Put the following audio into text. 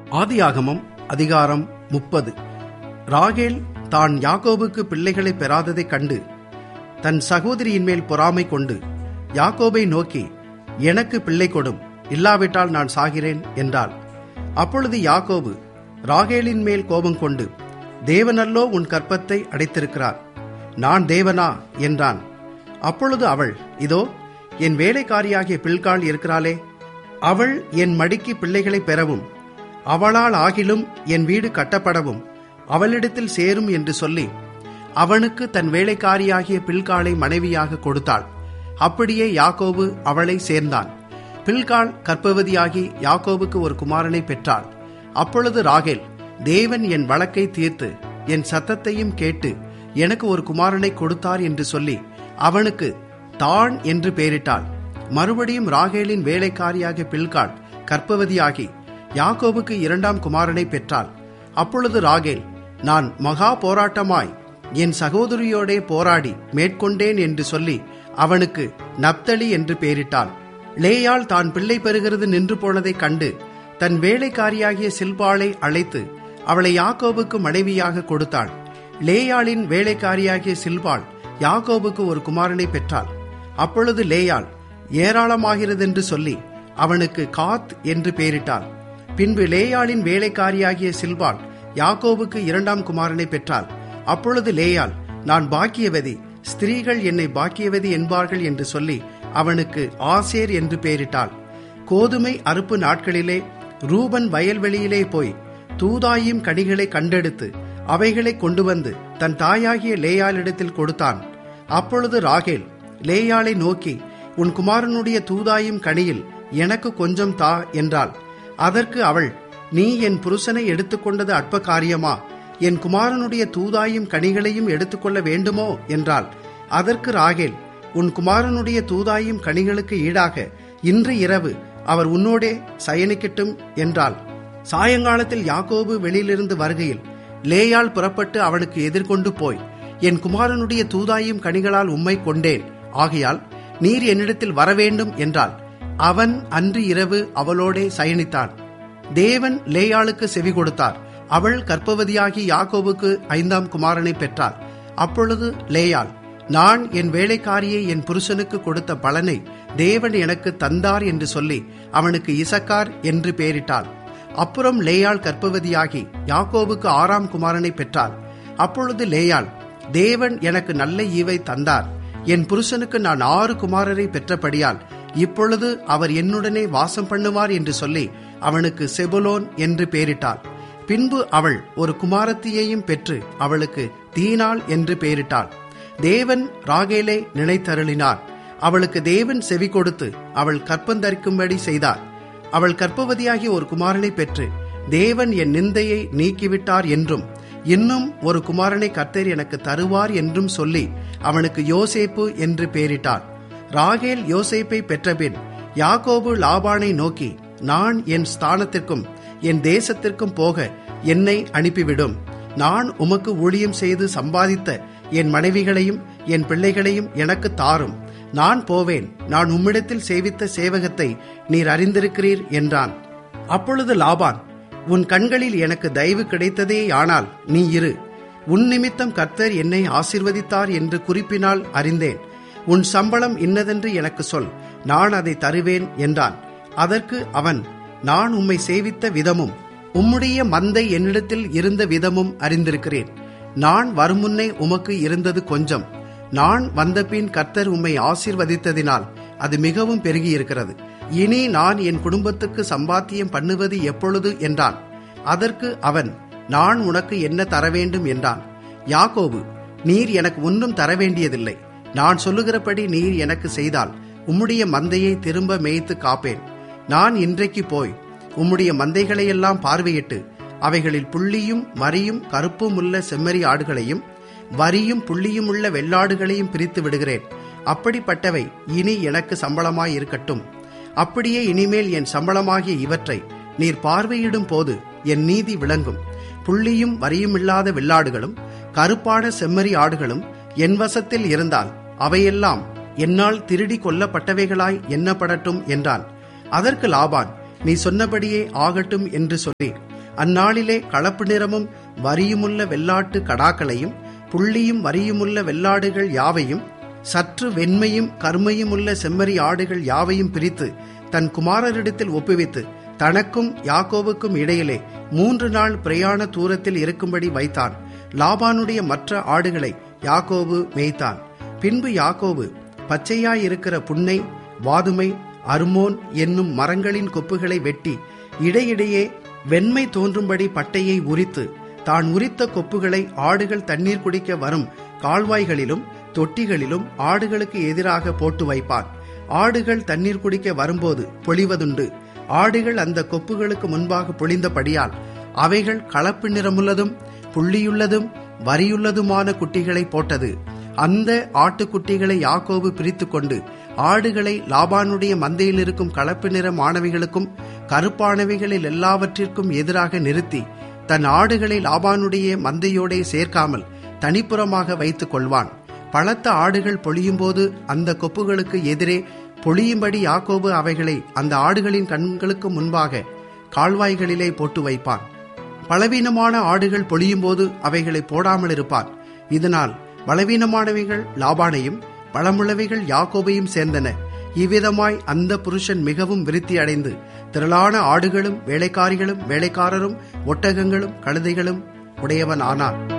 ஆதியாகமம் அதிகாரம் முப்பது ராகேல் தான் யாக்கோபுக்கு பிள்ளைகளை பெறாததைக் கண்டு தன் சகோதரியின் மேல் பொறாமை கொண்டு யாக்கோபை நோக்கி எனக்கு பிள்ளை கொடும் இல்லாவிட்டால் நான் சாகிறேன் என்றாள் அப்பொழுது யாக்கோபு ராகேலின் மேல் கோபம் கொண்டு தேவனல்லோ உன் கற்பத்தை அடைத்திருக்கிறார் நான் தேவனா என்றான் அப்பொழுது அவள் இதோ என் வேலைக்காரியாகிய பில்காள் இருக்கிறாளே அவள் என் மடிக்கு பிள்ளைகளை பெறவும் அவளால் ஆகிலும் என் வீடு கட்டப்படவும் அவளிடத்தில் சேரும் என்று சொல்லி அவனுக்கு தன் வேலைக்காரியாகிய பில்காளை மனைவியாக கொடுத்தாள் அப்படியே யாக்கோபு அவளை சேர்ந்தான் பில்காள் கற்பவதியாகி யாக்கோபுக்கு ஒரு குமாரனை பெற்றாள் அப்பொழுது ராகேல் தேவன் என் வழக்கை தீர்த்து என் சத்தத்தையும் கேட்டு எனக்கு ஒரு குமாரனை கொடுத்தார் என்று சொல்லி அவனுக்கு தான் என்று பெயரிட்டாள் மறுபடியும் ராகேலின் வேலைக்காரியாகிய பில்காள் கற்பவதியாகி யாக்கோபுக்கு இரண்டாம் குமாரனை பெற்றாள் அப்பொழுது ராகேல் நான் மகா போராட்டமாய் என் சகோதரியோடே போராடி மேற்கொண்டேன் என்று சொல்லி அவனுக்கு நப்தலி என்று பெயரிட்டாள் லேயாள் தான் பிள்ளை பெறுகிறது நின்று போனதைக் கண்டு தன் வேலைக்காரியாகிய சில்பாளை அழைத்து அவளை யாக்கோபுக்கு மனைவியாக கொடுத்தாள் லேயாளின் வேலைக்காரியாகிய சில்பாள் யாக்கோபுக்கு ஒரு குமாரனை பெற்றாள் அப்பொழுது லேயாள் ஏராளமாகிறதென்று சொல்லி அவனுக்கு காத் என்று பெயரிட்டாள் பின்பு லேயாளின் வேலைக்காரியாகிய சில்பாள் யாக்கோபுக்கு இரண்டாம் குமாரனை பெற்றாள் அப்பொழுது லேயாள் நான் பாக்கியவதி ஸ்திரீகள் என்னை பாக்கியவதி என்பார்கள் என்று சொல்லி அவனுக்கு ஆசேர் என்று பெயரிட்டாள் கோதுமை அறுப்பு நாட்களிலே ரூபன் வயல்வெளியிலே போய் தூதாயும் கனிகளை கண்டெடுத்து அவைகளை கொண்டு வந்து தன் தாயாகிய லேயாளிடத்தில் கொடுத்தான் அப்பொழுது ராகேல் லேயாளை நோக்கி உன் குமாரனுடைய தூதாயும் கனியில் எனக்கு கொஞ்சம் தா என்றாள் அதற்கு அவள் நீ என் புருஷனை எடுத்துக்கொண்டது அற்ப காரியமா என் குமாரனுடைய தூதாயும் கனிகளையும் எடுத்துக்கொள்ள வேண்டுமோ என்றாள் அதற்கு ராகேல் உன் குமாரனுடைய தூதாயும் கனிகளுக்கு ஈடாக இன்று இரவு அவர் உன்னோடே சயனிக்கட்டும் என்றாள் சாயங்காலத்தில் யாக்கோபு வெளியிலிருந்து வருகையில் லேயால் புறப்பட்டு அவனுக்கு எதிர்கொண்டு போய் என் குமாரனுடைய தூதாயும் கனிகளால் உம்மை கொண்டேன் ஆகையால் நீர் என்னிடத்தில் வரவேண்டும் என்றாள் அவன் அன்று இரவு அவளோடே சயனித்தான் தேவன் லேயாளுக்கு செவி கொடுத்தார் அவள் கற்பவதியாகி யாக்கோபுக்கு ஐந்தாம் குமாரனை பெற்றாள் அப்பொழுது லேயாள் நான் என் வேலைக்காரியை என் புருஷனுக்கு கொடுத்த பலனை தேவன் எனக்கு தந்தார் என்று சொல்லி அவனுக்கு இசக்கார் என்று பெயரிட்டாள் அப்புறம் லேயாள் கற்பவதியாகி யாக்கோபுக்கு ஆறாம் குமாரனை பெற்றாள் அப்பொழுது லேயாள் தேவன் எனக்கு நல்ல ஈவை தந்தார் என் புருஷனுக்கு நான் ஆறு குமாரரை பெற்றபடியால் இப்பொழுது அவர் என்னுடனே வாசம் பண்ணுவார் என்று சொல்லி அவனுக்கு செபுலோன் என்று பெயரிட்டாள் பின்பு அவள் ஒரு குமாரத்தியையும் பெற்று அவளுக்கு தீனாள் என்று பெயரிட்டாள் தேவன் ராகேலை நினைத்தருளினார் அவளுக்கு தேவன் செவி கொடுத்து அவள் கற்பந்தரிக்கும்படி செய்தார் அவள் கற்பவதியாகி ஒரு குமாரனை பெற்று தேவன் என் நிந்தையை நீக்கிவிட்டார் என்றும் இன்னும் ஒரு குமாரனை கர்த்தர் எனக்கு தருவார் என்றும் சொல்லி அவனுக்கு யோசேப்பு என்று பெயரிட்டார் ராகேல் யோசேப்பை பெற்றபின் யாக்கோபு லாபானை நோக்கி நான் என் ஸ்தானத்திற்கும் என் தேசத்திற்கும் போக என்னை அனுப்பிவிடும் நான் உமக்கு ஊழியம் செய்து சம்பாதித்த என் மனைவிகளையும் என் பிள்ளைகளையும் எனக்கு தாரும் நான் போவேன் நான் உம்மிடத்தில் சேவித்த சேவகத்தை நீர் அறிந்திருக்கிறீர் என்றான் அப்பொழுது லாபான் உன் கண்களில் எனக்கு தயவு கிடைத்ததே ஆனால் நீ இரு உன் நிமித்தம் கர்த்தர் என்னை ஆசிர்வதித்தார் என்று குறிப்பினால் அறிந்தேன் உன் சம்பளம் இன்னதென்று எனக்கு சொல் நான் அதை தருவேன் என்றான் அதற்கு அவன் நான் உம்மை சேவித்த விதமும் உம்முடைய மந்தை என்னிடத்தில் இருந்த விதமும் அறிந்திருக்கிறேன் நான் வருமுன்னே உமக்கு இருந்தது கொஞ்சம் நான் வந்தபின் கர்த்தர் உம்மை ஆசீர்வதித்ததினால் அது மிகவும் பெருகியிருக்கிறது இனி நான் என் குடும்பத்துக்கு சம்பாத்தியம் பண்ணுவது எப்பொழுது என்றான் அதற்கு அவன் நான் உனக்கு என்ன தர வேண்டும் என்றான் யாக்கோபு நீர் எனக்கு ஒன்றும் தர வேண்டியதில்லை நான் சொல்லுகிறபடி நீர் எனக்கு செய்தால் உம்முடைய மந்தையை திரும்ப மேய்த்து காப்பேன் நான் இன்றைக்கு போய் உம்முடைய மந்தைகளையெல்லாம் பார்வையிட்டு அவைகளில் புள்ளியும் மறியும் கருப்பும் உள்ள செம்மறி ஆடுகளையும் வரியும் புள்ளியும் உள்ள வெள்ளாடுகளையும் பிரித்து விடுகிறேன் அப்படிப்பட்டவை இனி எனக்கு சம்பளமாய் இருக்கட்டும் அப்படியே இனிமேல் என் சம்பளமாகிய இவற்றை நீர் பார்வையிடும் போது என் நீதி விளங்கும் புள்ளியும் வரியும் இல்லாத வெள்ளாடுகளும் கருப்பான செம்மறி ஆடுகளும் என் வசத்தில் இருந்தால் அவையெல்லாம் என்னால் திருடி கொல்லப்பட்டவைகளாய் எண்ணப்படட்டும் என்றான் அதற்கு லாபான் நீ சொன்னபடியே ஆகட்டும் என்று சொல்லி அந்நாளிலே கலப்பு நிறமும் வரியுமுள்ள வெள்ளாட்டு கடாக்களையும் புள்ளியும் வரியுமுள்ள வெள்ளாடுகள் யாவையும் சற்று வெண்மையும் கருமையும் உள்ள செம்மறி ஆடுகள் யாவையும் பிரித்து தன் குமாரரிடத்தில் ஒப்புவித்து தனக்கும் யாக்கோவுக்கும் இடையிலே மூன்று நாள் பிரயாண தூரத்தில் இருக்கும்படி வைத்தான் லாபானுடைய மற்ற ஆடுகளை யாக்கோபு மேய்த்தான் பின்பு யாக்கோபு பச்சையாயிருக்கிற புன்னை வாதுமை அர்மோன் என்னும் மரங்களின் கொப்புகளை வெட்டி இடையிடையே வெண்மை தோன்றும்படி பட்டையை உரித்து தான் உரித்த கொப்புகளை ஆடுகள் தண்ணீர் குடிக்க வரும் கால்வாய்களிலும் தொட்டிகளிலும் ஆடுகளுக்கு எதிராக போட்டு வைப்பான் ஆடுகள் தண்ணீர் குடிக்க வரும்போது பொழிவதுண்டு ஆடுகள் அந்த கொப்புகளுக்கு முன்பாக பொழிந்தபடியால் அவைகள் கலப்பு நிறமுள்ளதும் புள்ளியுள்ளதும் வரியுள்ளதுமான குட்டிகளை போட்டது அந்த ஆட்டுக்குட்டிகளை யாக்கோபு பிரித்து கொண்டு ஆடுகளை லாபானுடைய மந்தையில் இருக்கும் கலப்பு நிற மாணவிகளுக்கும் கருப்பானவைகளில் எல்லாவற்றிற்கும் எதிராக நிறுத்தி தன் ஆடுகளை லாபானுடைய மந்தையோடே சேர்க்காமல் தனிப்புறமாக வைத்துக் கொள்வான் பழத்த ஆடுகள் பொழியும்போது அந்த கொப்புகளுக்கு எதிரே பொழியும்படி யாக்கோபு அவைகளை அந்த ஆடுகளின் கண்களுக்கு முன்பாக கால்வாய்களிலே போட்டு வைப்பான் பலவீனமான ஆடுகள் பொழியும்போது அவைகளை போடாமல் இருப்பான் இதனால் பலவீனமானவைகள் லாபானையும் பழமுள்ளவைகள் யாக்கோபையும் சேர்ந்தன இவ்விதமாய் அந்த புருஷன் மிகவும் விருத்தி அடைந்து திரளான ஆடுகளும் வேலைக்காரிகளும் வேலைக்காரரும் ஒட்டகங்களும் கழுதைகளும் உடையவன் ஆனான்